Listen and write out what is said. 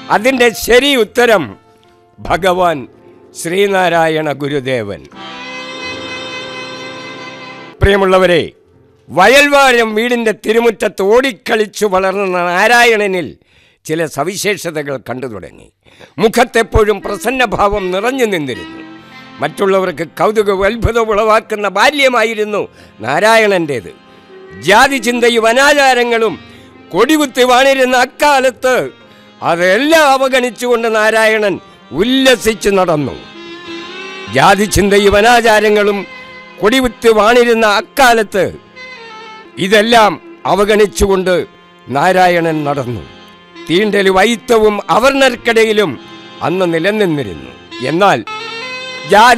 അതിൻ്റെ ശരി ഉത്തരം ഭഗവാൻ ശ്രീനാരായണ ഗുരുദേവൻ പ്രിയമുള്ളവരെ വയൽവാരം വീടിൻ്റെ തിരുമുറ്റത്ത് ഓടിക്കളിച്ചു വളർന്ന നാരായണനിൽ ചില സവിശേഷതകൾ കണ്ടു തുടങ്ങി മുഖത്തെപ്പോഴും പ്രസന്നഭാവം നിറഞ്ഞു നിന്നിരുന്നു മറ്റുള്ളവർക്ക് കൗതുക അത്ഭുതം ഉളവാക്കുന്ന ബാല്യമായിരുന്നു നാരായണൻ്റേത് ജാതി ചിന്തയും അനാചാരങ്ങളും കൊടികുത്തി വാണിരുന്ന അക്കാലത്ത് അതെല്ലാം അവഗണിച്ചുകൊണ്ട് നാരായണൻ ഉല്ലസിച്ചു നടന്നു ജാതി ചിന്തയും അനാചാരങ്ങളും കൊടികുത്തി വാണിരുന്ന അക്കാലത്ത് ഇതെല്ലാം അവഗണിച്ചുകൊണ്ട് നാരായണൻ നടന്നു തീണ്ടൽ വൈത്തവും അവർണർക്കിടയിലും അന്ന് നിലനിന്നിരുന്നു എന്നാൽ ജാതി